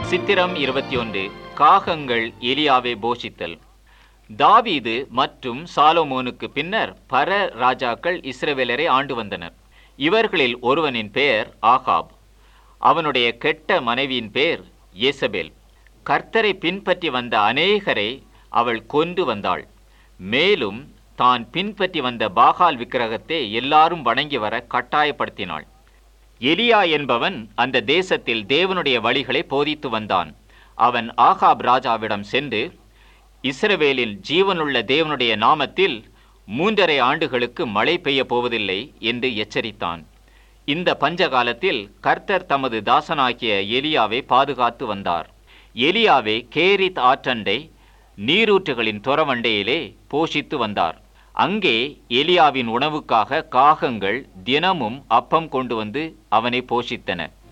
சித்திரம் இருபத்தி ஒன்று காகங்கள் எலியாவை போஷித்தல் தாவீது மற்றும் சாலோமோனுக்கு பின்னர் பர ராஜாக்கள் இஸ்ரவேலரை ஆண்டு வந்தனர் இவர்களில் ஒருவனின் பெயர் ஆகாப் அவனுடைய கெட்ட மனைவியின் பெயர் ஏசபேல் கர்த்தரை பின்பற்றி வந்த அநேகரை அவள் கொன்று வந்தாள் மேலும் தான் பின்பற்றி வந்த பாகால் விக்கிரகத்தை எல்லாரும் வணங்கி வர கட்டாயப்படுத்தினாள் எலியா என்பவன் அந்த தேசத்தில் தேவனுடைய வழிகளை போதித்து வந்தான் அவன் ஆகாப் ராஜாவிடம் சென்று இஸ்ரவேலில் ஜீவனுள்ள தேவனுடைய நாமத்தில் மூன்றரை ஆண்டுகளுக்கு மழை பெய்ய போவதில்லை என்று எச்சரித்தான் இந்த பஞ்சகாலத்தில் கர்த்தர் தமது தாசனாகிய எலியாவை பாதுகாத்து வந்தார் எலியாவை கேரித் ஆற்றண்டை நீரூற்றுகளின் துறவண்டையிலே போஷித்து வந்தார் அங்கே எலியாவின் உணவுக்காக காகங்கள் தினமும் அப்பம் கொண்டு வந்து அவனை போஷித்தன